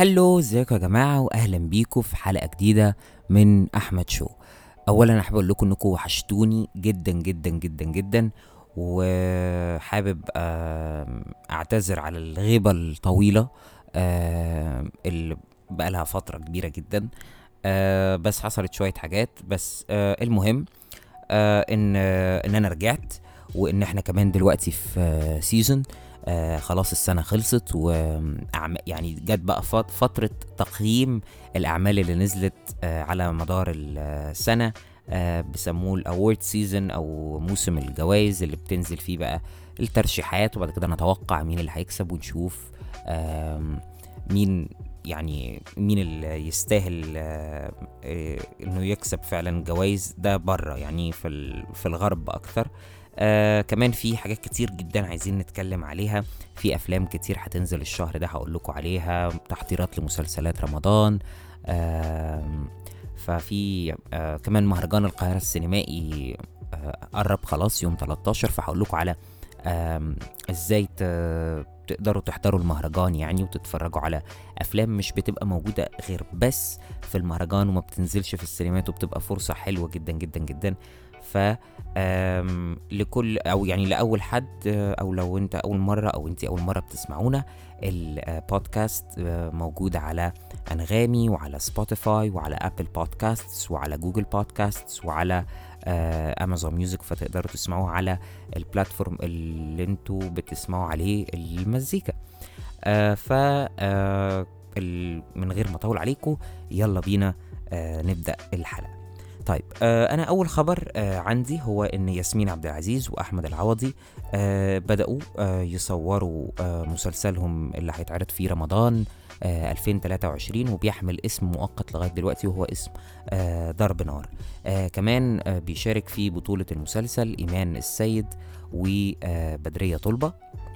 هلو ازيكم يا جماعة واهلا بيكم في حلقة جديدة من احمد شو اولا انا حابب اقول لكم انكم وحشتوني جدا جدا جدا جدا وحابب آم، اعتذر على الغيبة الطويلة آم، اللي بقالها فترة كبيرة جدا آه، بس حصلت شوية حاجات بس آه، المهم آه، ان آه، ان انا رجعت وان احنا كمان دلوقتي في سيزون آه خلاص السنة خلصت و يعني جت بقى فت- فترة تقييم الأعمال اللي نزلت آه على مدار السنة آه بيسموه الأورد سيزون أو موسم الجوائز اللي بتنزل فيه بقى الترشيحات وبعد كده نتوقع مين اللي هيكسب ونشوف آم، مين يعني مين اللي يستاهل آه، آه، انه يكسب فعلا جوائز ده بره يعني في ال- في الغرب اكتر آه كمان في حاجات كتير جدا عايزين نتكلم عليها في افلام كتير هتنزل الشهر ده هقول لكم عليها تحضيرات لمسلسلات رمضان آم، ففي آه كمان مهرجان القاهرة السينمائي آه قرب خلاص يوم 13 فهقول لكم على آم، ازاي ت- تقدروا تحضروا المهرجان يعني وتتفرجوا على افلام مش بتبقى موجودة غير بس في المهرجان وما بتنزلش في السينمات وبتبقى فرصة حلوة جدا جدا جدا ف آم، لكل او يعني لاول حد آه، او لو انت اول مره او انت اول مره بتسمعونا البودكاست آه، موجود على انغامي وعلى سبوتيفاي وعلى ابل بودكاستس وعلى جوجل بودكاستس وعلى امازون ميوزك فتقدروا تسمعوه على البلاتفورم اللي انتوا بتسمعوا عليه المزيكا آه ف آه ال- من غير ما اطول عليكم يلا بينا آه نبدا الحلقه طيب آه انا اول خبر آه عندي هو ان ياسمين عبد العزيز واحمد العوضي آه بداوا آه يصوروا آه مسلسلهم اللي هيتعرض في رمضان آه 2023 وبيحمل اسم مؤقت لغايه دلوقتي وهو اسم آه ضرب نار آه كمان آه بيشارك في بطوله المسلسل ايمان السيد وبدريه طلبه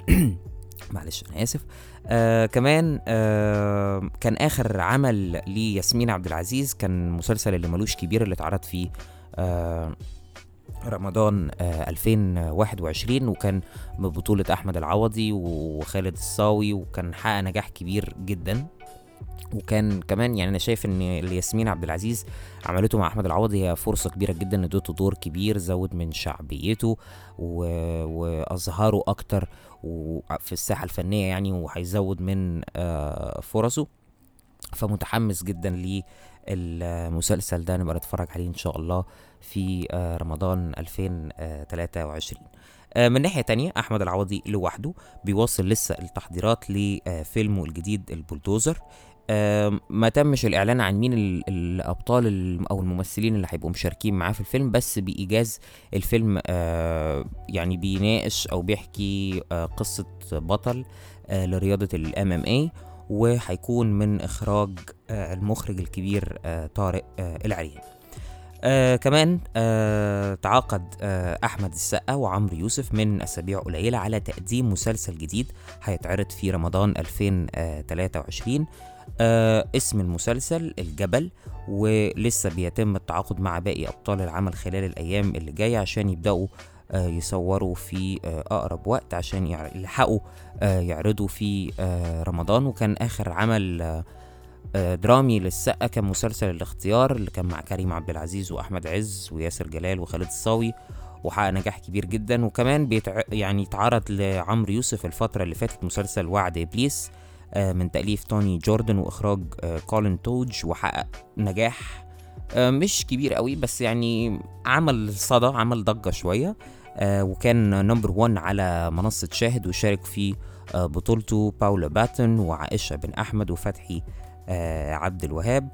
معلش انا اسف آه كمان آه كان اخر عمل لياسمين عبد العزيز كان مسلسل اللي ملوش كبير اللي اتعرض فيه آه رمضان آه 2021 وكان ببطولة أحمد العوضي وخالد الصاوي وكان حقق نجاح كبير جدا وكان كمان يعني انا شايف ان اللي ياسمين عبد العزيز عملته مع احمد العوضي هي فرصه كبيره جدا ان اديته دور كبير زود من شعبيته و... واظهاره اكتر وفي الساحه الفنيه يعني وهيزود من آه، فرصه فمتحمس جدا للمسلسل ده نبقى نتفرج عليه ان شاء الله في آه، رمضان 2023 آه، من ناحية تانية أحمد العوضي لوحده بيواصل لسه التحضيرات لفيلمه الجديد البلدوزر آم، ما تمش الإعلان عن مين ال- الأبطال ال- أو الممثلين اللي هيبقوا مشاركين معاه في الفيلم بس بإيجاز الفيلم آه، يعني بيناقش أو بيحكي آه، قصة بطل آه، لرياضة الام ام اي وهيكون من إخراج آه، المخرج الكبير آه، طارق آه، العريان آه كمان آه تعاقد آه أحمد السقا وعمرو يوسف من أسابيع قليلة على تقديم مسلسل جديد هيتعرض في رمضان 2023 آه اسم المسلسل الجبل ولسه بيتم التعاقد مع باقي أبطال العمل خلال الأيام اللي جاية عشان يبدأوا آه يصوروا في آه أقرب وقت عشان يع- يلحقوا آه يعرضوا في آه رمضان وكان آخر عمل آه آه، درامي للسقا كان مسلسل الاختيار اللي كان مع كريم عبد العزيز واحمد عز وياسر جلال وخالد الصاوي وحقق نجاح كبير جدا وكمان بيتع... يعني اتعرض لعمرو يوسف الفترة اللي فاتت مسلسل وعد إبليس آه، من تأليف توني جوردن وإخراج آه، كولين توج وحقق نجاح آه، مش كبير قوي بس يعني عمل صدى عمل ضجة شوية آه، وكان نمبر 1 على منصة شاهد وشارك فيه آه، بطولته باولا باتن وعائشة بن أحمد وفتحي آه، عبد الوهاب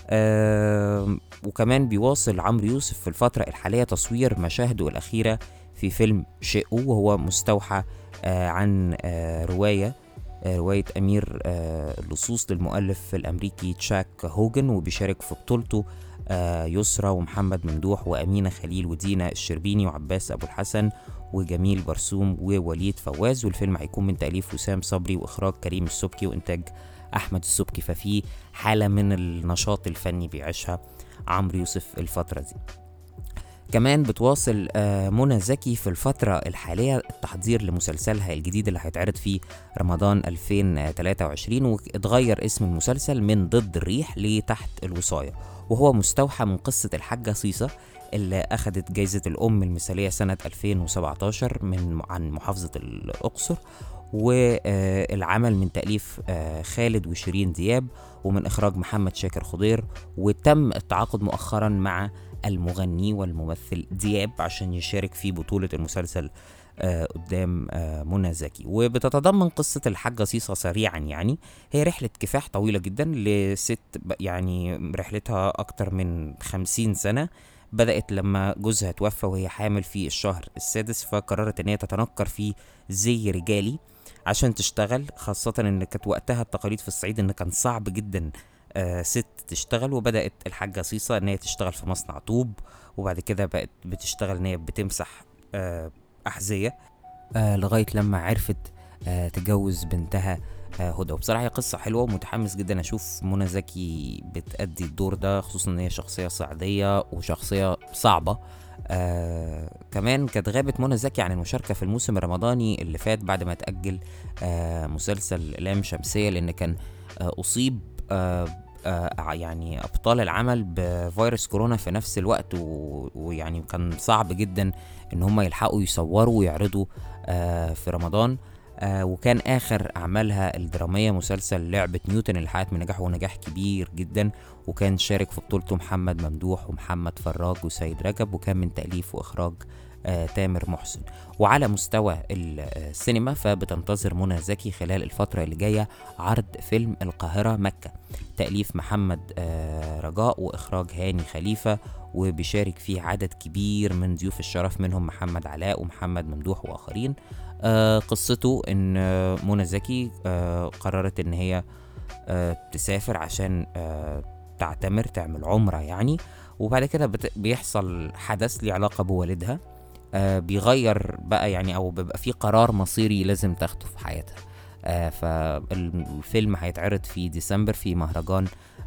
آه، وكمان بيواصل عمرو يوسف في الفترة الحالية تصوير مشاهده الأخيرة في فيلم شقه وهو مستوحى آه، عن آه، رواية آه، رواية أمير آه، اللصوص للمؤلف الأمريكي تشاك هوجن وبيشارك في بطولته آه، يسرى ومحمد ممدوح وأمينة خليل ودينا الشربيني وعباس أبو الحسن وجميل برسوم ووليد فواز والفيلم هيكون من تأليف وسام صبري وإخراج كريم السبكي وإنتاج احمد السبكي ففي حاله من النشاط الفني بيعيشها عمرو يوسف الفتره دي كمان بتواصل آه، منى زكي في الفترة الحالية التحضير لمسلسلها الجديد اللي هيتعرض في رمضان 2023 واتغير اسم المسلسل من ضد الريح لتحت الوصاية وهو مستوحى من قصة الحاجة صيصة اللي أخدت جايزة الأم المثالية سنة 2017 من عن محافظة الأقصر والعمل من تأليف آه، خالد وشيرين دياب ومن إخراج محمد شاكر خضير وتم التعاقد مؤخرا مع المغني والممثل دياب عشان يشارك في بطولة المسلسل آه، قدام آه، منى زكي وبتتضمن قصة الحاجة صيصة سريعا يعني هي رحلة كفاح طويلة جدا لست ب- يعني رحلتها أكتر من خمسين سنة بدأت لما جوزها توفى وهي حامل في الشهر السادس فقررت إن هي تتنكر في زي رجالي عشان تشتغل خاصة إن كانت وقتها التقاليد في الصعيد إن كان صعب جدا آه ست تشتغل وبدأت الحاجة صيصة إن هي تشتغل في مصنع طوب وبعد كده بقت بتشتغل إن هي بتمسح آه أحذية آه لغاية لما عرفت آه تجوز بنتها آه هدى وبصراحة هي قصة حلوة ومتحمس جدا أشوف منى زكي بتأدي الدور ده خصوصا إن هي شخصية صعيدية وشخصية صعبة آه كمان كانت غابت منى زكي عن المشاركة في الموسم الرمضاني اللي فات بعد ما تأجل آه مسلسل لام شمسية لأن كان آه أصيب آه آه يعني أبطال العمل بفيروس كورونا في نفس الوقت و- ويعني كان صعب جدا إن هم يلحقوا يصوروا ويعرضوا آه في رمضان آه وكان آخر أعمالها الدرامية مسلسل لعبة نيوتن اللي حققت من نجاحه نجاح كبير جدا وكان شارك في بطولته محمد ممدوح ومحمد فراج وسيد رجب وكان من تأليف وإخراج آه تامر محسن وعلى مستوى ال- آه، السينما فبتنتظر منى زكي خلال الفترة اللي جاية عرض فيلم القاهرة مكة تأليف محمد آه رجاء وإخراج هاني خليفة وبيشارك فيه عدد كبير من ضيوف الشرف منهم محمد علاء ومحمد ممدوح وآخرين آه قصته إن آه، منى زكي آه قررت إن هي آه تسافر عشان آه تعتمر تعمل عمرة يعني وبعد كده بت- بيحصل حدث ليه علاقة بوالدها آه بيغير بقى يعني او بيبقى في قرار مصيري لازم تاخده في حياتها آه فالفيلم هيتعرض في ديسمبر في مهرجان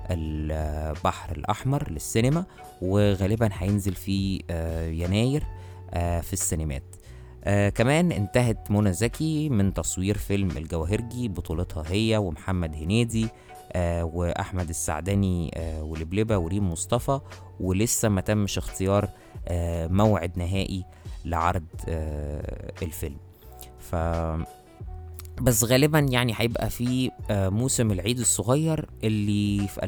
البحر الأحمر للسينما وغالبا هينزل في آه يناير آه في السينمات آه كمان انتهت منى زكي من تصوير فيلم الجواهرجي بطولتها هي ومحمد هنيدي آه واحمد السعداني آه ولبلبه وريم مصطفى ولسه ما تمش اختيار آه موعد نهائي لعرض آه الفيلم ف بس غالبا يعني هيبقى في آه موسم العيد الصغير اللي في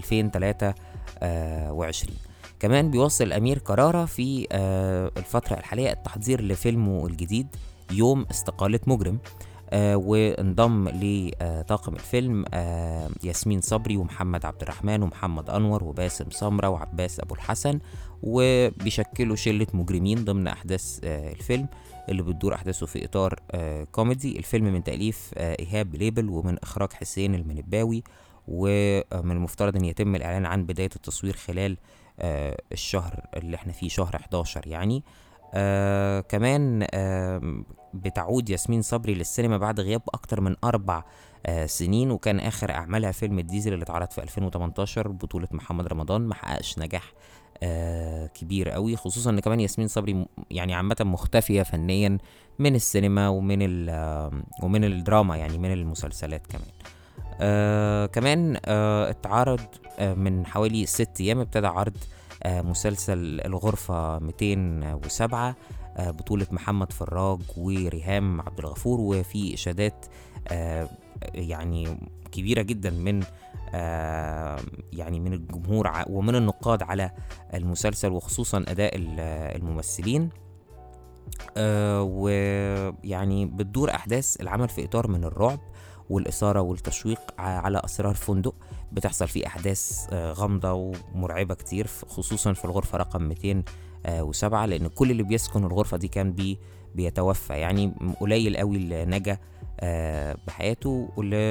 2023 كمان بيوصل أمير كرارة في آه الفترة الحالية التحضير لفيلمه الجديد يوم استقالة مجرم آه وانضم لطاقم الفيلم آه ياسمين صبري ومحمد عبد الرحمن ومحمد أنور وباسم سمرة وعباس أبو الحسن وبيشكلوا شلة مجرمين ضمن أحداث آه الفيلم اللي بتدور أحداثه في إطار آه كوميدي الفيلم من تأليف آه إيهاب ليبل ومن إخراج حسين المنباوي ومن المفترض أن يتم الإعلان عن بداية التصوير خلال آه الشهر اللي احنا فيه شهر 11 يعني آه كمان آه بتعود ياسمين صبري للسينما بعد غياب أكتر من أربع آه سنين وكان آخر أعمالها فيلم الديزل اللي اتعرض في 2018 بطولة محمد رمضان ما حققش نجاح آه كبير قوي خصوصا ان كمان ياسمين صبري م- يعني عامة مختفية فنيا من السينما ومن ال- آه، ومن الدراما يعني من المسلسلات كمان آه كمان آه اتعرض آه من حوالي ست ايام ابتدى عرض آه مسلسل الغرفة 207 آه بطولة محمد فراج وريهام عبد الغفور وفي اشادات آه يعني كبيرة جدا من آه يعني من الجمهور ع- ومن النقاد على المسلسل وخصوصا اداء ال- الممثلين آه ويعني بتدور احداث العمل في اطار من الرعب والاثاره والتشويق ع- على اسرار فندق بتحصل فيه احداث آه غامضه ومرعبه كتير ف- خصوصا في الغرفه رقم 207 لان كل اللي بيسكن الغرفه دي كان بي بيتوفى يعني م- قليل قوي اللي نجا آه بحياته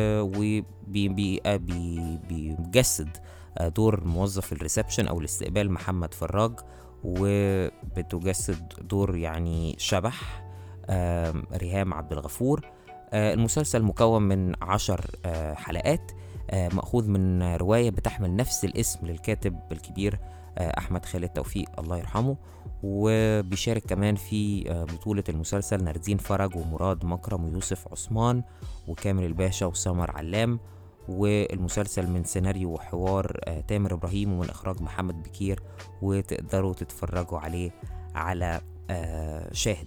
وبيجسد آه دور موظف الريسبشن او الاستقبال محمد فراج وبتجسد دور يعني شبح آم، ريهام عبد الغفور آه، المسلسل مكون من عشر آه، حلقات آه، مأخوذ من رواية بتحمل نفس الاسم للكاتب الكبير آه، أحمد خالد توفيق الله يرحمه وبيشارك كمان في آه، بطولة المسلسل ناردين فرج ومراد مكرم ويوسف عثمان وكامل الباشا وسمر علام والمسلسل من سيناريو وحوار آه، تامر إبراهيم ومن إخراج محمد بكير وتقدروا تتفرجوا عليه على آه، شاهد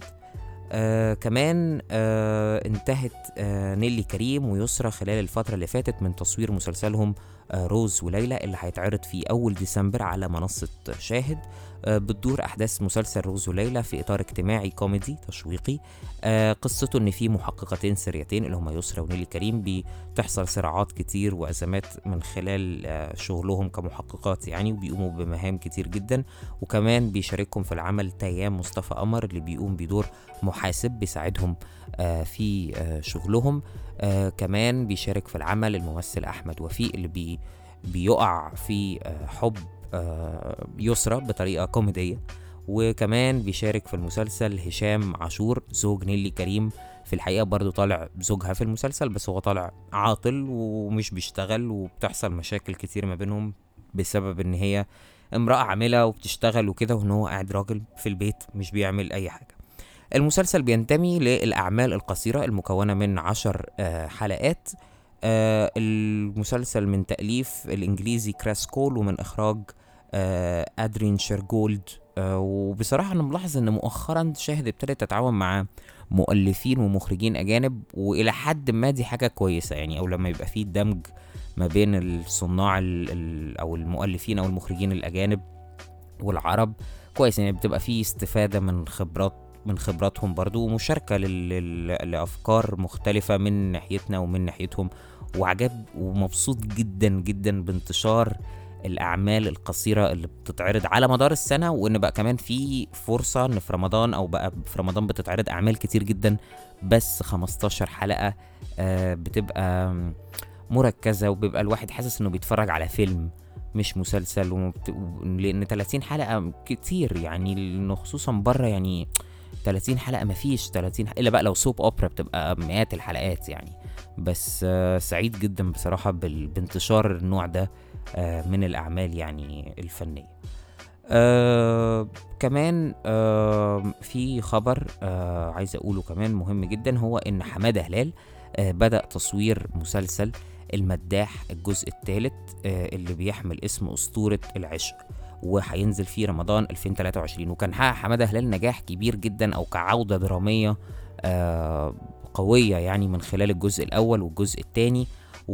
آه كمان آه انتهت آه نيلي كريم ويسرى خلال الفترة اللي فاتت من تصوير مسلسلهم آه روز وليلى اللي هيتعرض في أول ديسمبر على منصة شاهد آه بتدور أحداث مسلسل روز وليلى في إطار اجتماعي كوميدي تشويقي آه قصته إن في محققتين سريتين اللي هما يسرى ونيلي كريم بتحصل صراعات كتير وأزمات من خلال آه شغلهم كمحققات يعني وبيقوموا بمهام كتير جدا وكمان بيشاركهم في العمل تيام مصطفى قمر اللي بيقوم بدور محاسب بيساعدهم آه في آه شغلهم آه كمان بيشارك في العمل الممثل احمد وفيق اللي بي بيقع في آه حب آه يسرى بطريقه كوميديه وكمان بيشارك في المسلسل هشام عاشور زوج نيلي كريم في الحقيقه برضو طالع زوجها في المسلسل بس هو طالع عاطل ومش بيشتغل وبتحصل مشاكل كتير ما بينهم بسبب ان هي امرأة عاملة وبتشتغل وكده وان هو قاعد راجل في البيت مش بيعمل اي حاجة المسلسل بينتمي للأعمال القصيرة المكونة من عشر آه حلقات آه المسلسل من تأليف الإنجليزي كراس كول ومن إخراج آه أدرين شيرجولد آه وبصراحة أنا ملاحظ إن مؤخرا شاهد ابتدت تتعاون مع مؤلفين ومخرجين أجانب وإلى حد ما دي حاجة كويسة يعني أو لما يبقى فيه دمج ما بين الصناع ال ال أو المؤلفين أو المخرجين الأجانب والعرب كويس يعني بتبقى فيه استفادة من خبرات من خبراتهم برضو ومشاركة لل... لل... لأفكار مختلفة من ناحيتنا ومن ناحيتهم وعجب ومبسوط جدا جدا بانتشار الأعمال القصيرة اللي بتتعرض على مدار السنة وإن بقى كمان في فرصة إن في رمضان أو بقى في رمضان بتتعرض أعمال كتير جدا بس 15 حلقة آه بتبقى مركزة وبيبقى الواحد حاسس إنه بيتفرج على فيلم مش مسلسل ومبت... لأن 30 حلقة كتير يعني إنه خصوصا بره يعني 30 حلقة مفيش 30 حلقة إلا بقى لو سوب أوبرا بتبقى مئات الحلقات يعني بس آه سعيد جدا بصراحة بال... بانتشار النوع ده آه من الأعمال يعني الفنية آه كمان آه في خبر آه عايز أقوله كمان مهم جدا هو إن حمادة هلال آه بدأ تصوير مسلسل المداح الجزء الثالث آه اللي بيحمل اسم أسطورة العشق وهينزل في رمضان 2023 وكان حقق حماده هلال نجاح كبير جدا او كعوده دراميه آه قويه يعني من خلال الجزء الاول والجزء الثاني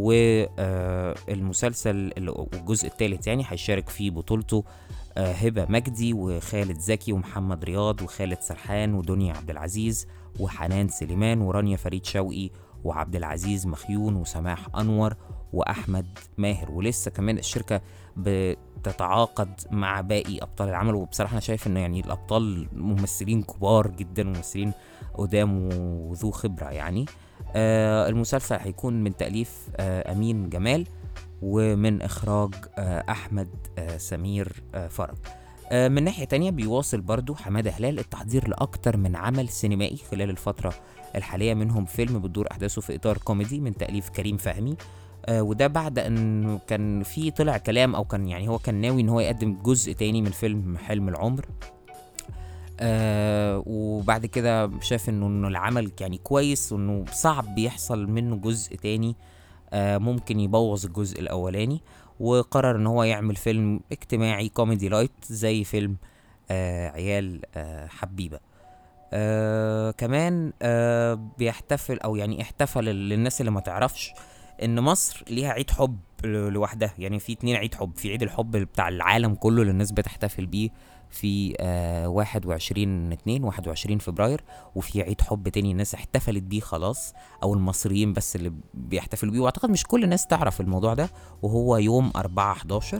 والمسلسل والجزء الثالث يعني هيشارك في بطولته آه هبه مجدي وخالد زكي ومحمد رياض وخالد سرحان ودنيا عبد العزيز وحنان سليمان ورانيا فريد شوقي وعبد العزيز مخيون وسماح انور واحمد ماهر ولسه كمان الشركه بتتعاقد مع باقي ابطال العمل وبصراحه انا شايف ان يعني الابطال ممثلين كبار جدا وممثلين قدام وذو خبره يعني آه المسلسل هيكون من تاليف آه امين جمال ومن اخراج آه احمد آه سمير آه فرج آه من ناحيه تانية بيواصل برضو حماده هلال التحضير لاكتر من عمل سينمائي خلال الفتره الحاليه منهم فيلم بتدور احداثه في اطار كوميدي من تاليف كريم فهمي آه وده بعد ان كان في طلع كلام او كان يعني هو كان ناوي ان هو يقدم جزء تاني من فيلم حلم العمر آه وبعد كده شاف انه انه العمل يعني كويس وانه صعب بيحصل منه جزء تاني آه ممكن يبوظ الجزء الاولاني وقرر ان هو يعمل فيلم اجتماعي كوميدي لايت زي فيلم آه عيال آه حبيبه آه كمان آه بيحتفل او يعني احتفل للناس اللي ما تعرفش ان مصر ليها عيد حب لوحدها يعني في اتنين عيد حب في عيد الحب بتاع العالم كله اللي الناس بتحتفل بيه في آه 21 2 21 فبراير وفي عيد حب تاني الناس احتفلت بيه خلاص او المصريين بس اللي بيحتفلوا بيه واعتقد مش كل الناس تعرف الموضوع ده وهو يوم 4 11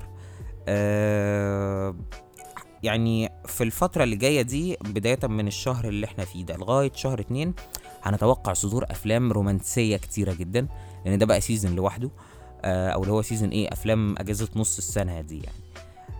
آه يعني في الفترة اللي جاية دي بداية من الشهر اللي احنا فيه ده لغاية شهر اتنين هنتوقع صدور افلام رومانسية كتيرة جدا لان ده بقى سيزون لوحده آه او اللي هو سيزون ايه افلام اجازة نص السنة دي يعني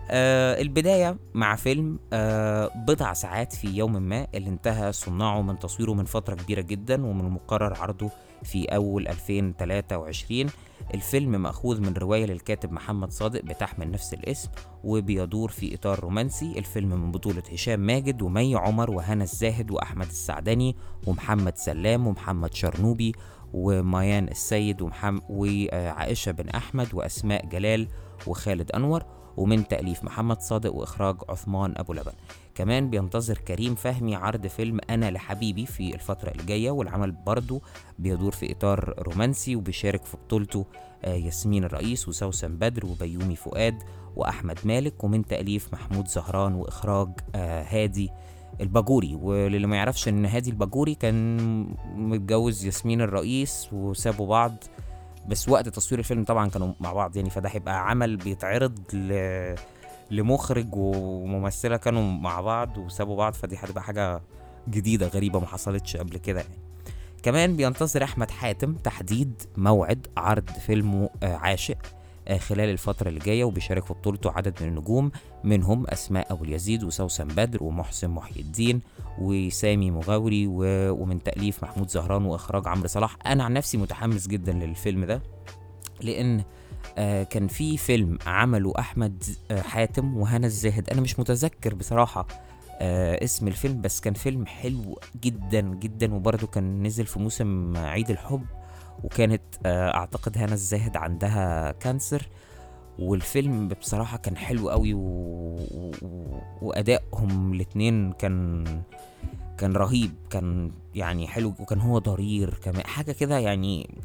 آه البداية مع فيلم آه بضع ساعات في يوم ما اللي انتهى صناعه من تصويره من فترة كبيرة جدا ومن المقرر عرضه في أول 2023 الفيلم مأخوذ من رواية للكاتب محمد صادق بتحمل نفس الاسم وبيدور في إطار رومانسي الفيلم من بطولة هشام ماجد ومي عمر وهنا الزاهد وأحمد السعدني ومحمد سلام ومحمد شرنوبي وميان السيد ومحمد وعائشة بن أحمد وأسماء جلال وخالد أنور ومن تأليف محمد صادق وإخراج عثمان أبو لبن كمان بينتظر كريم فهمي عرض فيلم أنا لحبيبي في الفترة الجاية والعمل برضه بيدور في إطار رومانسي وبيشارك في بطولته آه، ياسمين الرئيس وسوسن بدر وبيومي فؤاد وأحمد مالك ومن تأليف محمود زهران وإخراج آه، هادي الباجوري وللي ما يعرفش ان هادي الباجوري كان متجوز ياسمين الرئيس وسابوا بعض بس وقت تصوير الفيلم طبعا كانوا مع بعض يعني فده هيبقى عمل بيتعرض ل... لمخرج وممثله كانوا مع بعض وسابوا بعض فدي هتبقى حاجه جديده غريبه ما حصلتش قبل كده يعني كمان بينتظر احمد حاتم تحديد موعد عرض فيلمه آه، عاشق آه، خلال الفترة اللي جاية وبيشارك في بطولته عدد من النجوم منهم أسماء أبو اليزيد وسوسن بدر ومحسن محي الدين وسامي مغاوري ومن تأليف محمود زهران وإخراج عمرو صلاح أنا عن نفسي متحمس جدا للفيلم ده لأن آه كان في فيلم عمله أحمد آه حاتم وهنا الزاهد أنا مش متذكر بصراحة آه اسم الفيلم بس كان فيلم حلو جدا جدا وبرده كان نزل في موسم عيد الحب وكانت آه اعتقد هنا الزاهد عندها كانسر والفيلم بصراحة كان حلو قوي و... و... وأدائهم الاتنين كان كان رهيب كان يعني حلو وكان هو ضرير كمان حاجة كده يعني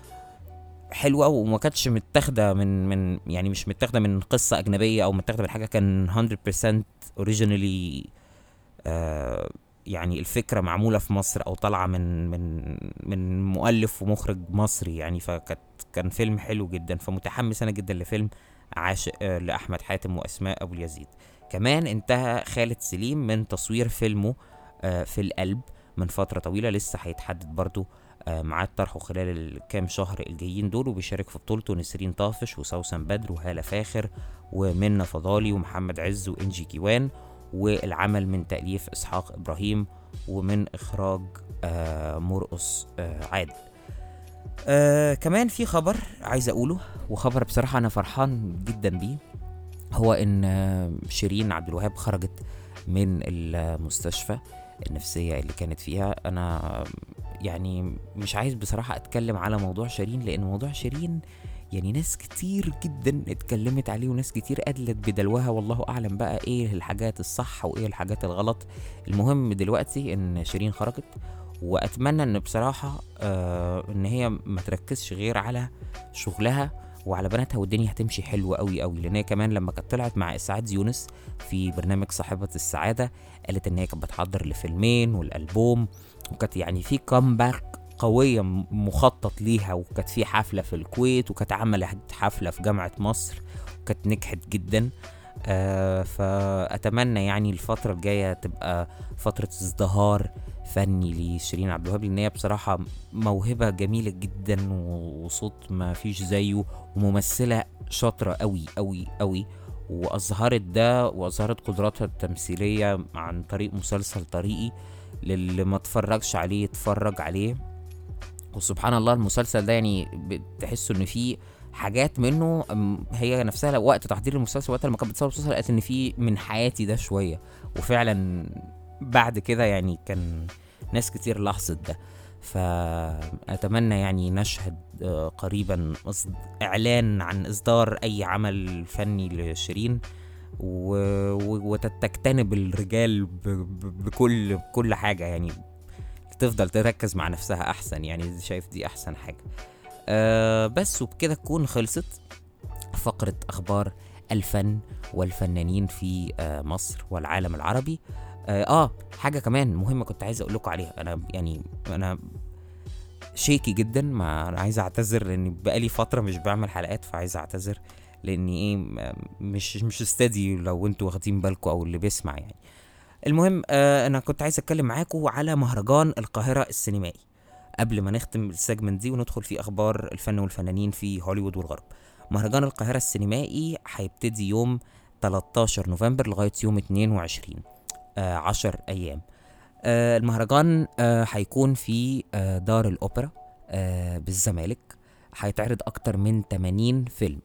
حلوة وما كانتش متاخدة من من يعني مش متاخدة من قصة أجنبية أو متاخدة من حاجة كان 100% اوريجينالي آه يعني الفكره معموله في مصر او طالعه من من من مؤلف ومخرج مصري يعني فكانت كان فيلم حلو جدا فمتحمس انا جدا لفيلم عاشق آه، لاحمد حاتم واسماء ابو اليزيد كمان انتهى خالد سليم من تصوير فيلمه آه، في القلب من فتره طويله لسه هيتحدد برضه آه، ميعاد طرحه خلال الكام شهر الجايين دول وبيشارك في بطولته نسرين طافش وسوسن بدر وهالة فاخر ومنى فضالي ومحمد عز وانجي كيوان والعمل من تأليف إسحاق إبراهيم ومن إخراج آه مرقص آه عادل آه كمان في خبر عايز أقوله وخبر بصراحة أنا فرحان جدا بيه هو إن آه شيرين عبد الوهاب خرجت من المستشفى النفسية اللي كانت فيها أنا يعني مش عايز بصراحة أتكلم على موضوع شيرين لأن موضوع شيرين آه يعني ناس كتير جدا اتكلمت عليه وناس كتير أدلت بدلوها والله أعلم بقى إيه الحاجات الصح وإيه الحاجات الغلط المهم دلوقتي إن شيرين خرجت وأتمنى إن بصراحة آه إن هي ما تركزش غير على شغلها وعلى بناتها والدنيا هتمشي حلوة قوي قوي لان هي كمان لما كانت طلعت مع اسعاد يونس في برنامج صاحبة السعادة قالت ان هي كانت بتحضر لفيلمين والالبوم وكانت يعني في كامباك قوية مخطط ليها وكانت في حفلة في الكويت وكانت عملت حفلة في جامعة مصر وكانت نجحت جدا آه فأتمنى يعني الفترة الجاية تبقى فترة ازدهار فني لشيرين عبد الوهاب لان هي بصراحه موهبه جميله جدا وصوت ما فيش زيه وممثله شاطره قوي قوي قوي واظهرت ده واظهرت قدراتها التمثيليه عن طريق مسلسل طريقي للي ما اتفرجش عليه يتفرج عليه وسبحان الله المسلسل ده يعني بتحسوا ان فيه حاجات منه هي نفسها وقت تحضير المسلسل وقت لما كانت بتصور المسلسل لقيت ان في من حياتي ده شويه وفعلا بعد كده يعني كان ناس كتير لاحظت ده فأتمنى يعني نشهد آه، قريبا إعلان عن إصدار أي عمل فني لشيرين وتجتنب الرجال بكل بكل حاجة يعني تفضل تركز مع نفسها احسن يعني شايف دي احسن حاجه أه بس وبكده تكون خلصت فقره اخبار الفن والفنانين في آه مصر والعالم العربي آه, اه حاجه كمان مهمه كنت عايز اقول لكم عليها انا يعني انا شيكي جدا ما انا عايز اعتذر لاني بقالي فتره مش بعمل حلقات فعايز اعتذر لاني ايه مش مش استدي لو انتوا واخدين بالكم او اللي بيسمع يعني المهم آه انا كنت عايز اتكلم معاكم على مهرجان القاهره السينمائي قبل ما نختم السيجمنت دي وندخل في اخبار الفن والفنانين في هوليوود والغرب مهرجان القاهره السينمائي هيبتدي يوم 13 نوفمبر لغاية يوم 22 آه 10 أيام آه المهرجان آه هيكون في آه دار الأوبرا آه بالزمالك هيتعرض أكتر من 80 فيلم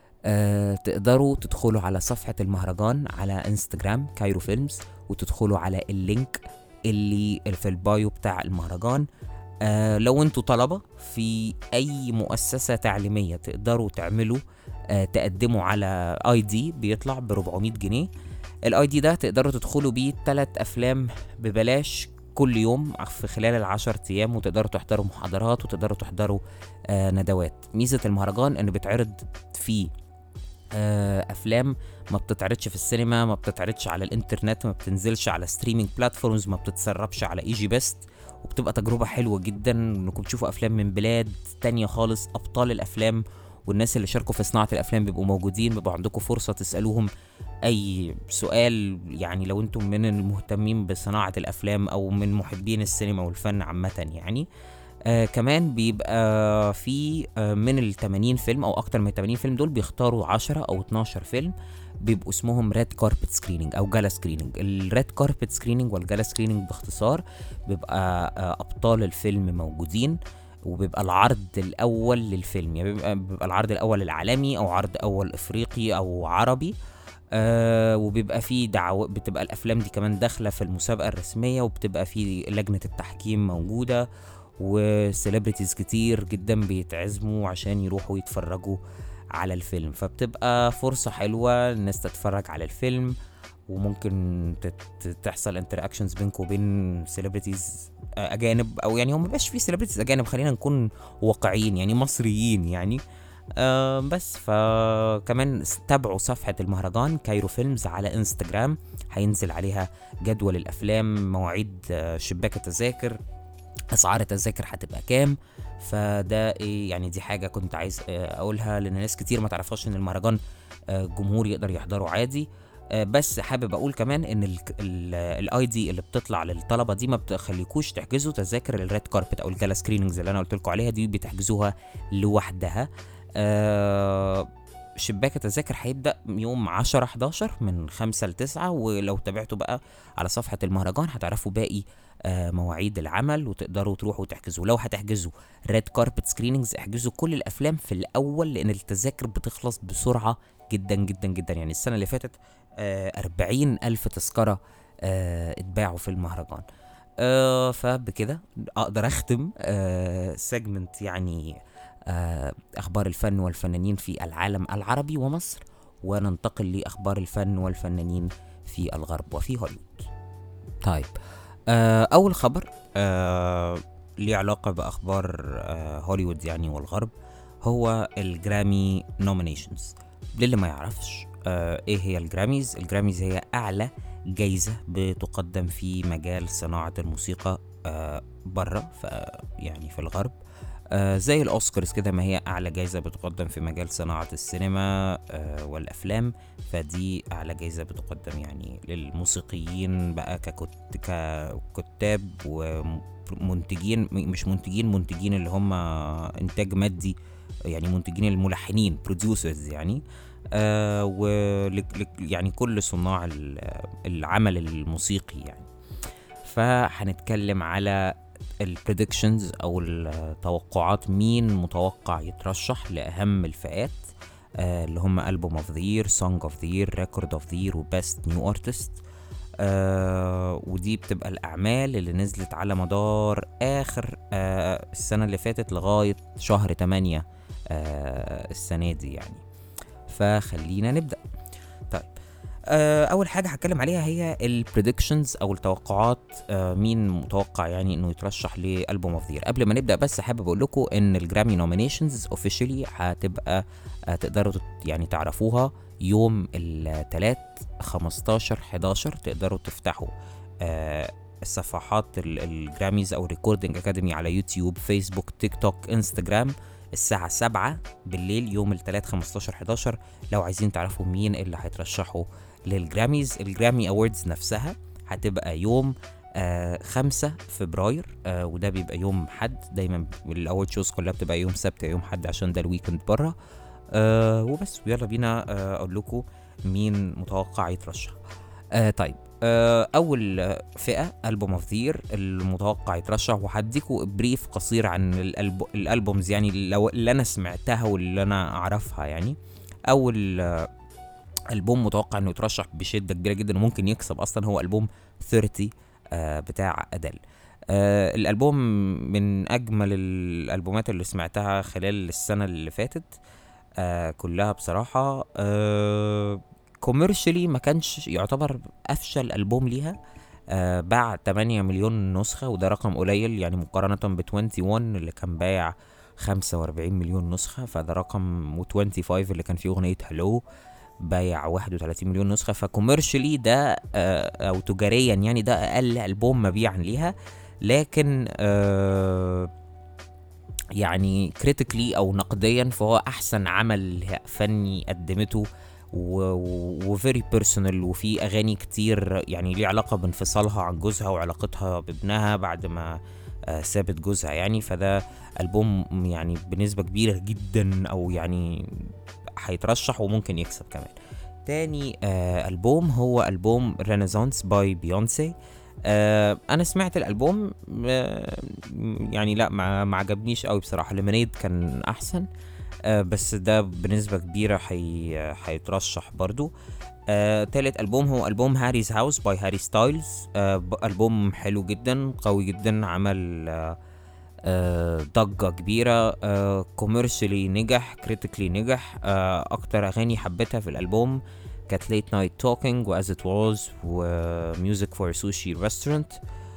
آه تقدروا تدخلوا على صفحة المهرجان على انستجرام كايرو فيلمز وتدخلوا على اللينك اللي في البايو بتاع المهرجان آه لو انتوا طلبة في اي مؤسسة تعليمية تقدروا تعملوا آه تقدموا على اي دي بيطلع ب 400 جنيه الاي دي ده تقدروا تدخلوا بيه تلات افلام ببلاش كل يوم في خلال العشر ايام وتقدروا تحضروا محاضرات وتقدروا تحضروا آه ندوات ميزة المهرجان انه بيتعرض فيه آه افلام ما بتتعرضش في السينما ما بتتعرضش على الانترنت ما بتنزلش على ستريمينج بلاتفورمز ما بتتسربش على ايجي بيست وبتبقى تجربة حلوة جدا انكم تشوفوا افلام من بلاد تانية خالص ابطال الافلام والناس اللي شاركوا في صناعة الافلام بيبقوا موجودين بيبقى عندكم فرصة تسألوهم اي سؤال يعني لو انتم من المهتمين بصناعة الافلام او من محبين السينما والفن عامة يعني آه كمان بيبقى في آه من ال 80 فيلم او اكتر من 80 فيلم دول بيختاروا 10 او 12 فيلم بيبقوا اسمهم ريد كاربت سكريننج او جالا سكريننج الريد كاربت سكريننج والجالا سكريننج باختصار بيبقى آه ابطال الفيلم موجودين وبيبقى العرض الاول للفيلم يعني بيبقى, بيبقى العرض الاول العالمي او عرض اول افريقي او عربي آه وبيبقى في دعوة بتبقى الافلام دي كمان داخله في المسابقه الرسميه وبتبقى في لجنه التحكيم موجوده وسيلبرتيز كتير جدا بيتعزموا عشان يروحوا يتفرجوا على الفيلم فبتبقى فرصة حلوة الناس تتفرج على الفيلم وممكن تحصل انتراكشنز بينكم وبين سيلبرتيز اجانب او يعني هم مبقاش في سيلبرتيز اجانب خلينا نكون واقعيين يعني مصريين يعني آه بس فكمان تابعوا صفحة المهرجان كايرو فيلمز على انستجرام هينزل عليها جدول الافلام مواعيد آه شباك التذاكر اسعار التذاكر هتبقى كام فده ايه يعني دي حاجه كنت عايز اقولها لان ناس كتير ما تعرفهاش ان المهرجان جمهور يقدر يحضره عادي بس حابب اقول كمان ان الاي دي اللي بتطلع للطلبه دي ما بتخليكوش تحجزوا تذاكر الريد كاربت او الجالا سكريننجز اللي انا قلت لكم عليها دي بتحجزوها لوحدها أه شباك التذاكر هيبدا يوم 10 11 من 5 ل 9 ولو تابعتوا بقى على صفحه المهرجان هتعرفوا باقي آه مواعيد العمل وتقدروا تروحوا تحجزوا لو هتحجزوا ريد كاربت سكريننجز احجزوا كل الافلام في الاول لان التذاكر بتخلص بسرعه جدا جدا جدا يعني السنه اللي فاتت آه 40 الف تذكره آه اتباعوا في المهرجان آه فبكده اقدر اختم آه سيجمنت يعني آه اخبار الفن والفنانين في العالم العربي ومصر وننتقل لاخبار الفن والفنانين في الغرب وفي هوليوود طيب آه اول خبر آه ليه علاقه باخبار آه هوليوود يعني والغرب هو الجرامي نومينيشنز للي ما يعرفش آه ايه هي الجراميز الجراميز هي اعلى جايزه بتقدم في مجال صناعه الموسيقى آه بره يعني في الغرب آه زي الاوسكارز كده ما هي اعلى جايزه بتقدم في مجال صناعه السينما آه والافلام فدي اعلى جايزه بتقدم يعني للموسيقيين بقى ككت... ككتاب ومنتجين مش منتجين منتجين اللي هم انتاج مادي يعني منتجين الملحنين بروديوسرز يعني آه و يعني كل صناع العمل الموسيقي يعني فهنتكلم على البريدكشنز او التوقعات مين متوقع يترشح لاهم الفئات آه اللي هم البوم اوف ذا يير سونج اوف ذا يير ريكورد اوف ذا يير وبيست نيو ارتست ودي بتبقى الاعمال اللي نزلت على مدار اخر آه السنه اللي فاتت لغايه شهر 8 آه السنه دي يعني فخلينا نبدا طيب اول حاجه هتكلم عليها هي البريدكشنز او التوقعات مين متوقع يعني انه يترشح لالبوم اوف ذا قبل ما نبدا بس حابب اقول لكم ان الجرامي نومينيشنز اوفيشلي هتبقى تقدروا يعني تعرفوها يوم الثلاث 15 11 تقدروا تفتحوا الصفحات الجراميز او ريكوردنج اكاديمي على يوتيوب فيسبوك تيك توك انستجرام الساعة سبعة بالليل يوم التلات 15 11 لو عايزين تعرفوا مين اللي هيترشحوا للجراميز الجرامي اووردز نفسها هتبقى يوم آه خمسة فبراير آه وده بيبقى يوم حد دايما الاول شوز كلها بتبقى يوم سبت يوم حد عشان ده الويكند بره آه وبس ويلا بينا آه اقول لكم مين متوقع يترشح آه طيب آه اول فئه البوم اوف ذير المتوقع يترشح وهديكوا بريف قصير عن الألب... الالبومز يعني اللي انا سمعتها واللي انا اعرفها يعني اول آه البوم متوقع انه يترشح بشده كبيره جدا وممكن يكسب اصلا هو البوم 30 آه بتاع ادل آه الالبوم من اجمل الالبومات اللي سمعتها خلال السنه اللي فاتت آه كلها بصراحه آه كوميرشلي ما كانش يعتبر افشل البوم ليها آه باع 8 مليون نسخه وده رقم قليل يعني مقارنه ب 21 اللي كان بايع 45 مليون نسخه فده رقم و 25 اللي كان فيه اغنيه هلو بايع 31 مليون نسخه فكوميرشلي ده آه او تجاريا يعني ده اقل البوم مبيعا ليها لكن آه يعني كريتيكلي او نقديا فهو احسن عمل فني قدمته وفيري بيرسونال وفي اغاني كتير يعني ليه علاقه بانفصالها عن جوزها وعلاقتها بابنها بعد ما آه سابت جوزها يعني فده البوم يعني بنسبه كبيره جدا او يعني هيترشح وممكن يكسب كمان تاني آه البوم هو البوم رينيسانس باي بيونسي آه انا سمعت الالبوم آه يعني لا ما عجبنيش قوي بصراحه ليمونيد كان احسن آه بس ده بنسبه كبيره حي... هيترشح برضو آه، تالت ألبوم هو ألبوم هاريز هاوس باي هاري ستايلز آه، ألبوم حلو جدا قوي جدا عمل آه، آه، ضجة كبيرة كوميرشلي نجح كريتيكلي نجح أكتر أغاني حبيتها في الألبوم كانت ليت نايت توكينج وأز إت واز وميوزك فور سوشي ريستورانت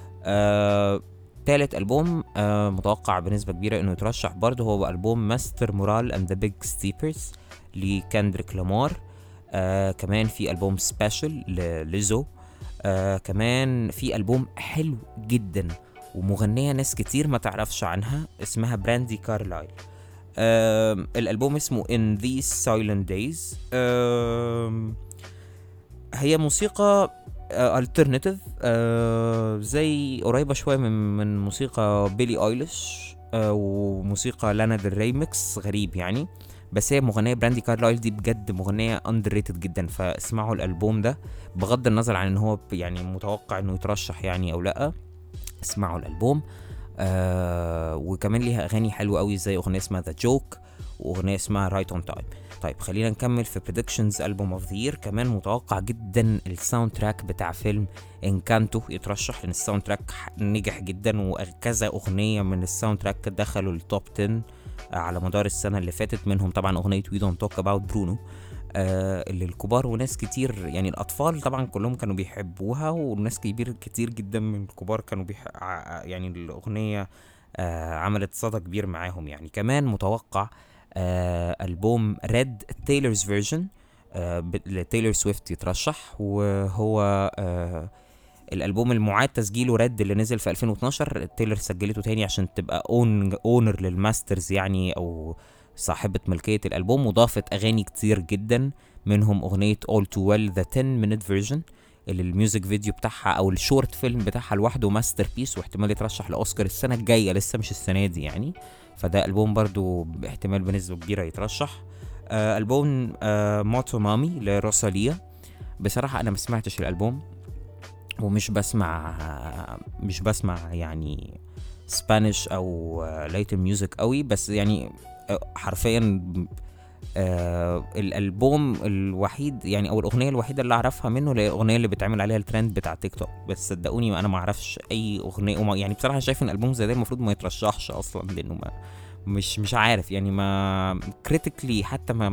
تالت ألبوم آه متوقع بنسبة كبيرة إنه يترشح برضه هو ألبوم ماستر مورال أند ذا بيج ستيبرز لكندريك لامار آه كمان في ألبوم سبيشال لليزو آه كمان في ألبوم حلو جدا ومغنية ناس كتير ما تعرفش عنها اسمها براندي كارلايل آه الألبوم اسمه In These Silent Days آه هي موسيقى الترناتيف آه زي قريبة شوية من من موسيقى بيلي ايليش آه وموسيقى لانا ديل ريمكس غريب يعني بس هي مغنية براندي كارلايل دي بجد مغنية اندر جدا فاسمعوا الالبوم ده بغض النظر عن ان هو يعني متوقع انه يترشح يعني او لا اسمعوا الالبوم آه وكمان ليها اغاني حلوه قوي زي اغنيه اسمها ذا جوك واغنيه اسمها رايت اون تايم طيب خلينا نكمل في بريدكشنز البوم اوف ذا يير كمان متوقع جدا الساوند تراك بتاع فيلم انكانتو يترشح لان الساوند تراك نجح جدا وكذا اغنيه من الساوند تراك دخلوا التوب 10 على مدار السنه اللي فاتت منهم طبعا اغنيه وي دونت توك اباوت برونو آه اللي الكبار وناس كتير يعني الاطفال طبعا كلهم كانوا بيحبوها وناس كبير كتير جدا من الكبار كانوا بيح... يعني الاغنيه آه عملت صدى كبير معاهم يعني كمان متوقع آه ألبوم ريد تايلرز فيرجن لتايلر سويفت يترشح وهو آه الالبوم المعاد تسجيله ريد اللي نزل في 2012 تايلر سجلته تاني عشان تبقى اون اونر للماسترز يعني او صاحبة ملكية الالبوم وضافت اغاني كتير جدا منهم اغنية All Too Well The 10 Minute Version اللي الميوزك فيديو بتاعها او الشورت فيلم بتاعها لوحده ماستر بيس واحتمال يترشح لاوسكار السنة الجاية لسه مش السنة دي يعني فده البوم برضو احتمال بنسبة كبيرة يترشح آه البوم آه موتو مامي لروساليا بصراحة انا ما سمعتش الالبوم ومش بسمع مش بسمع يعني سبانيش او لايتن ميوزك قوي بس يعني حرفيا آه الالبوم الوحيد يعني او الاغنيه الوحيده اللي اعرفها منه هي الاغنيه اللي بيتعمل عليها الترند بتاع تيك توك بس صدقوني انا ما اعرفش اي اغنيه وما يعني بصراحه شايف ان الالبوم زي ده المفروض ما يترشحش اصلا لانه ما مش مش عارف يعني ما كريتيكلي حتى ما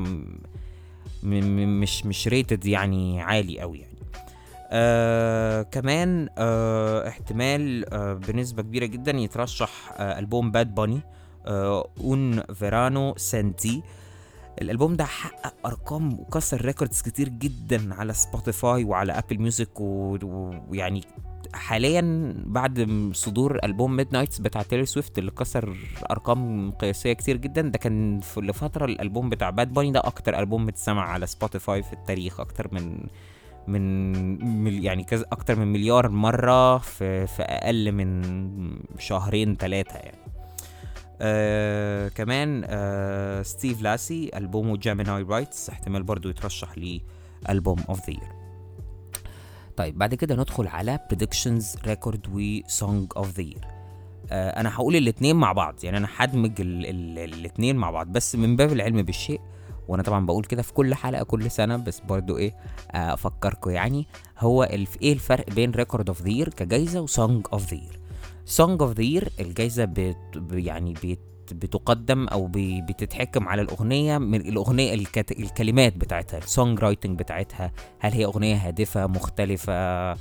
مش مش ريتد يعني عالي قوي يعني آه كمان آه احتمال آه بنسبة كبيرة جدا يترشح آه ألبوم باد باني آه اون فيرانو سنتي الالبوم ده حقق ارقام وكسر ريكوردز كتير جدا على سبوتيفاي وعلى ابل ميوزك ويعني حاليا بعد صدور البوم ميد نايتس بتاع تيلر سويفت اللي كسر ارقام قياسيه كتير جدا ده كان في لفتره الالبوم بتاع باد باني ده اكتر البوم متسمع على سبوتيفاي في التاريخ اكتر من من يعني كذا اكتر من مليار مره في في اقل من شهرين ثلاثه يعني آه كمان آه ستيف لاسي البومه جيميناي رايتس احتمال برضو يترشح ليه ألبوم اوف ذا يير طيب بعد كده ندخل على predictions ريكورد و song of the year آه انا هقول الاتنين مع بعض يعني انا هدمج ال- ال- الاتنين مع بعض بس من باب العلم بالشيء وانا طبعا بقول كده في كل حلقه كل سنه بس برضو ايه آه، افكركم يعني هو الف ايه الفرق بين ريكورد اوف ذا يير كجايزه وسونج اوف ذا يير سونج اوف ذا يير الجايزه بت ب- يعني بت بتقدم او ب- بتتحكم على الاغنيه من الاغنيه الكت... الكلمات بتاعتها السونج رايتنج بتاعتها هل هي اغنيه هادفه مختلفه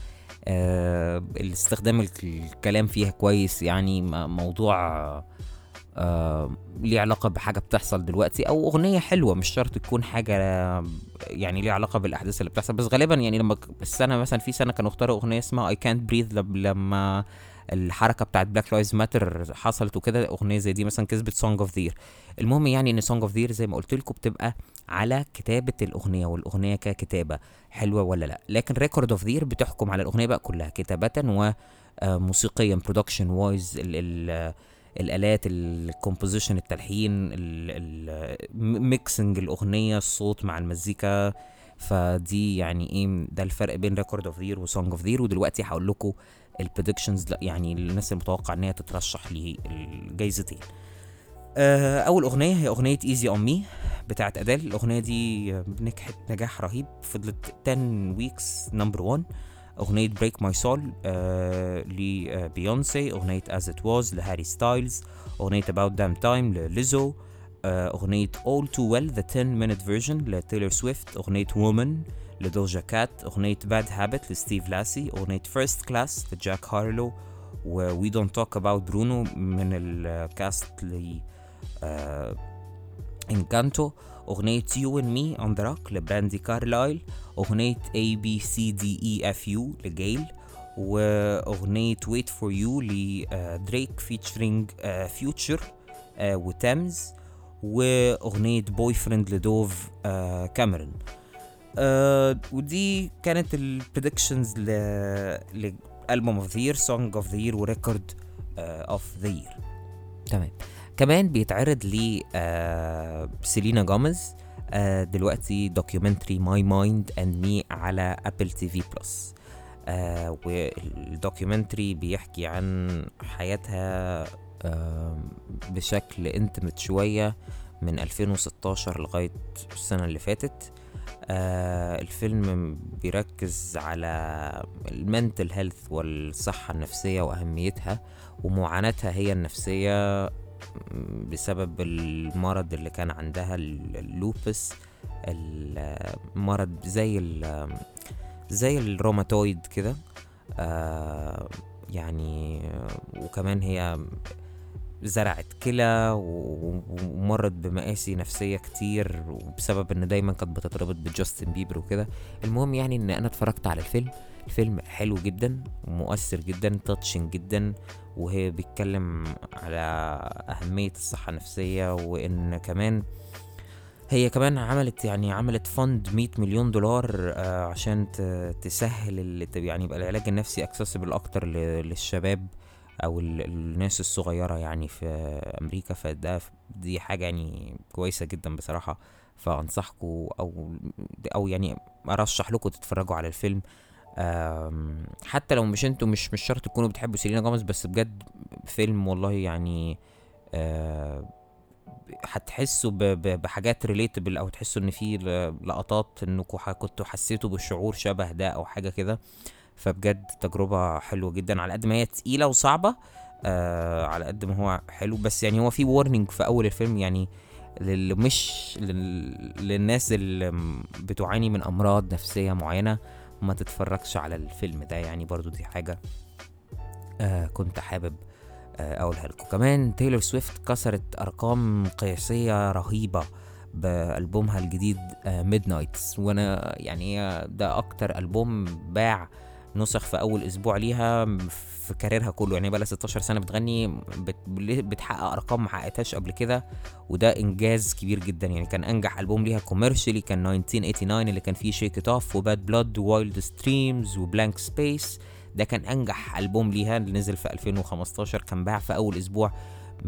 آه الاستخدام الك- الكلام فيها كويس يعني م- موضوع آه ليه علاقة بحاجة بتحصل دلوقتي أو أغنية حلوة مش شرط تكون حاجة يعني ليها علاقة بالأحداث اللي بتحصل بس غالبا يعني لما ك- السنة مثلا في سنة كانوا اختاروا أغنية اسمها I can't breathe لب- لما الحركة بتاعت بلاك لايز ماتر حصلت وكده أغنية زي دي مثلا كسبت سونج اوف ذير المهم يعني إن سونج اوف ذير زي ما قلت لكم بتبقى على كتابة الأغنية والأغنية ككتابة حلوة ولا لا لكن ريكورد اوف ذير بتحكم على الأغنية بقى كلها كتابة وموسيقيا برودكشن وايز ال ال الالات الكومبوزيشن التلحين ميكسنج الاغنيه الصوت مع المزيكا فدي يعني ايه ده الفرق بين ريكورد اوف ذير وسونج اوف ذير ودلوقتي هقول لكم البريدكشنز يعني الناس المتوقع ان هي تترشح للجايزتين آه، اول اغنيه هي اغنيه ايزي اون مي بتاعت ادال الاغنيه دي آه، نجحت نجاح رهيب فضلت 10 ويكس نمبر 1 أغنية بريك ماي سول لبيونسي أغنية As It Was لهاري ستايلز أغنية About Damn Time لليزو آه، أغنية All Too Well The 10 Minute Version لتايلور سويفت أغنية Woman لدوجا كات أغنية Bad Habit لستيف لاسي أغنية First Class لجاك هارلو و We Don't Talk About Bruno من الكاست ل آه، انكانتو أغنية You and Me on the Rock لبراندي كارلايل أغنية A B C D E F U لجيل وأغنية Wait for You لدريك فيتشرينج فيوتشر وتامز وأغنية بوي فريند لدوف آه، كاميرون آه، ودي كانت البريدكشنز ل لألبوم اوف ذا يير سونج اوف ذا يير وريكورد اوف ذا يير تمام كمان بيتعرض ل آه، سيلينا جوميز آه، دلوقتي دوكيومنتري ماي مايند اند مي على ابل تي في بلس والدوكيومنتري بيحكي عن حياتها آه، بشكل انتمت شوية من 2016 لغاية السنة اللي فاتت آه الفيلم بيركز على المنتل هيلث والصحة النفسية وأهميتها ومعاناتها هي النفسية بسبب المرض اللي كان عندها ال- اللوبس المرض زي ال زي الروماتويد كده آه يعني وكمان هي زرعت كلى و- ومرت بمآسي نفسية كتير وبسبب ان دايما كانت بتتربط بجاستن بيبر وكده المهم يعني ان انا اتفرجت على الفيلم الفيلم حلو جدا ومؤثر جدا تاتشنج جدا وهي بيتكلم على أهمية الصحة النفسية وإن كمان هي كمان عملت يعني عملت فند 100 مليون دولار آه، عشان ت- تسهل ال- يعني يبقى العلاج النفسي اكسسبل اكتر ل- للشباب او ال- الناس الصغيره يعني في امريكا فده ف- دي حاجه يعني كويسه جدا بصراحه فانصحكم او او يعني ارشح لكم تتفرجوا على الفيلم آم، حتى لو مش انتوا مش مش شرط تكونوا بتحبوا سيلينا جوميز بس بجد فيلم والله يعني آه، هتحسوا ب- ب- بحاجات ريليتبل او تحسوا ان في ل- لقطات انكم ح- كنتوا حسيتوا بالشعور شبه ده او حاجه كده فبجد تجربه حلوه جدا على قد ما هي تقيله وصعبه آه على قد ما هو حلو بس يعني هو في وارنينج في اول الفيلم يعني للي مش لل... للناس اللي م- بتعاني من امراض نفسيه معينه ما تتفرجش على الفيلم ده يعني برضو دي حاجه آه كنت حابب آه، اقولها لكم كمان تايلور سويفت كسرت ارقام قياسيه رهيبه بألبومها الجديد ميد نايتس وانا يعني هي ده اكتر ألبوم باع نسخ في اول اسبوع ليها في كاريرها كله يعني بقى 16 سنه بتغني بت بتحقق ارقام ما حققتهاش قبل كده وده انجاز كبير جدا يعني كان انجح البوم ليها كوميرشلي كان 1989 اللي كان فيه شيك ات اوف وباد بلاد ووايلد ستريمز وبلانك سبيس ده كان انجح البوم ليها اللي نزل في 2015 كان باع في اول اسبوع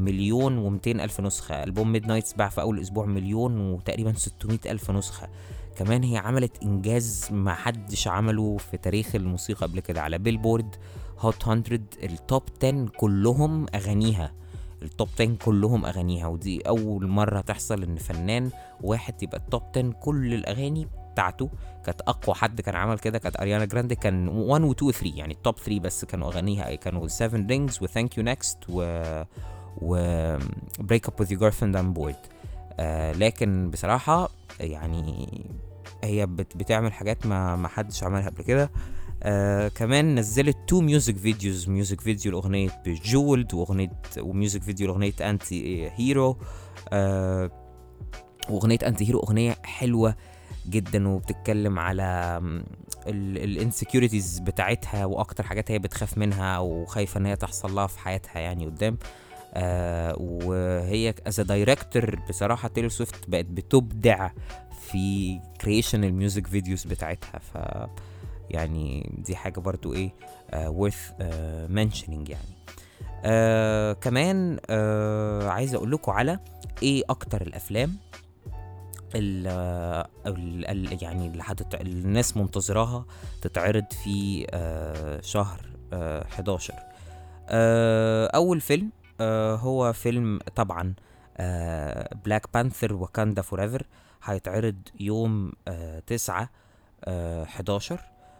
مليون و200 الف نسخه البوم ميد نايتس باع في اول اسبوع مليون وتقريبا 600 الف نسخه كمان هي عملت انجاز ما حدش عمله في تاريخ الموسيقى قبل كده على بيلبورد هوت 100 التوب 10 كلهم اغانيها التوب 10 كلهم اغانيها ودي اول مره تحصل ان فنان واحد يبقى التوب 10 كل الاغاني بتاعته كانت اقوى حد كان عمل كده كانت اريانا جراندي كان 1 و 2 و 3 يعني التوب 3 بس كانوا اغانيها كانوا 7 رينجز وثانك يو نيكست و و بريك اب وذ يور جيرل فريند ام بورد لكن بصراحه يعني هي بت بتعمل حاجات ما ما حدش عملها قبل كده آه كمان نزلت تو ميوزك فيديوز ميوزك فيديو لاغنيه جولد واغنيه وميوزك فيديو لاغنيه انتي هيرو آه واغنيه انتي هيرو اغنيه حلوه جدا وبتتكلم على الانسكيورتيز بتاعتها واكتر حاجات هي بتخاف منها وخايفه ان هي تحصل لها في حياتها يعني قدام آه وهي از دايركتور بصراحه تيلر سويفت بقت بتبدع في كرييشن الميوزك فيديوز بتاعتها ف يعني دي حاجه برضو ايه worth uh, mentioning يعني آه كمان آه عايز اقول لكم على ايه اكتر الافلام ال ال يعني اللي حدت الناس منتظراها تتعرض في آه شهر آه 11 آه اول فيلم آه هو فيلم طبعا آه بلاك بانثر وكاندا فور ايفر هيتعرض يوم آه تسعة آه 11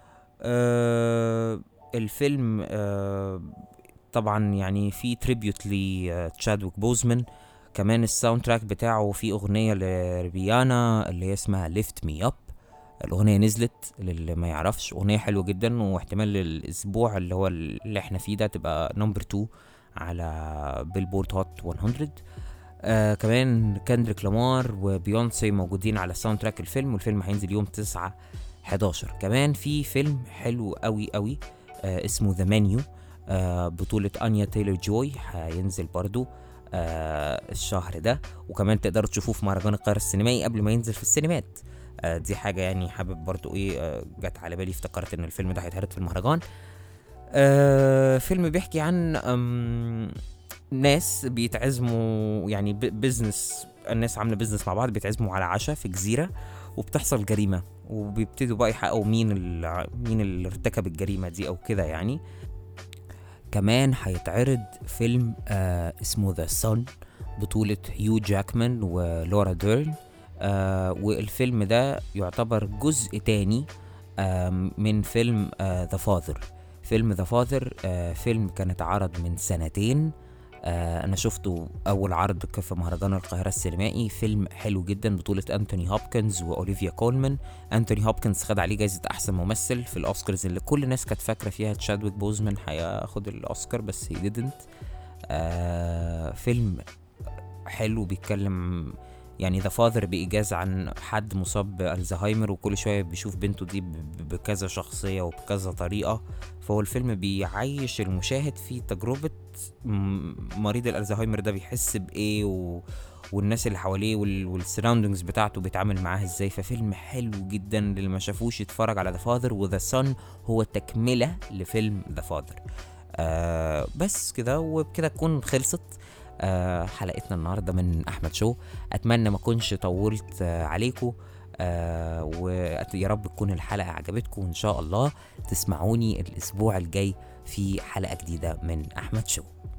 آه الفيلم آه طبعا يعني في تريبيوت لتشادويك بوزمان كمان الساوند تراك بتاعه في اغنية لريانا اللي هي اسمها ليفت مي اب الاغنية نزلت للي ما يعرفش اغنية حلوة جدا واحتمال الاسبوع اللي هو اللي احنا فيه ده تبقى نمبر 2 على بيلبورد هوت 100 آه كمان كندريك لامار وبيونسي موجودين على ساوند تراك الفيلم والفيلم هينزل يوم 9 11 كمان في فيلم حلو قوي قوي آه اسمه ذا منيو آه بطولة أنيا تايلر جوي هينزل برضو آه الشهر ده وكمان تقدروا تشوفوه في مهرجان القاهرة السينمائي قبل ما ينزل في السينمات آه دي حاجة يعني حابب برضو ايه آه جت على بالي افتكرت ان الفيلم ده هيتعرض في المهرجان آه فيلم بيحكي عن ناس بيتعزموا يعني بزنس الناس عامله بزنس مع بعض بيتعزموا على عشاء في جزيره وبتحصل جريمه وبيبتدوا بقى يحققوا مين مين اللي ارتكب الجريمه دي او كده يعني كمان هيتعرض فيلم آه اسمه ذا سون بطولة هيو جاكمان ولورا ديرن آه والفيلم ده يعتبر جزء تاني آه من فيلم ذا آه فاذر فيلم ذا فاذر آه فيلم كان اتعرض من سنتين آه انا شفته اول عرض في مهرجان القاهره السينمائي فيلم حلو جدا بطوله انتوني هوبكنز واوليفيا كولمان انتوني هوبكنز خد عليه جائزه احسن ممثل في الاوسكارز اللي كل الناس كانت فاكره فيها تشادويك بوزمان هياخد الاوسكار بس هي ديدنت آه فيلم حلو بيتكلم يعني ذا فاذر بإيجاز عن حد مصاب بالزهايمر وكل شوية بيشوف بنته دي بكذا شخصية وبكذا طريقة فهو الفيلم بيعيش المشاهد في تجربة مريض الالزهايمر ده بيحس بايه و... والناس اللي حواليه وال... والسراوندنجز بتاعته بيتعامل معاها ازاي ففيلم حلو جدا للي ما شافوش يتفرج على ذا فاذر وذا سون هو تكمله لفيلم ذا فاذر آه بس كده وبكده تكون خلصت آه حلقتنا النهارده من احمد شو اتمنى ما اكونش طولت آه عليكم آه ويا رب تكون الحلقه عجبتكم وان شاء الله تسمعوني الاسبوع الجاي في حلقه جديده من احمد شو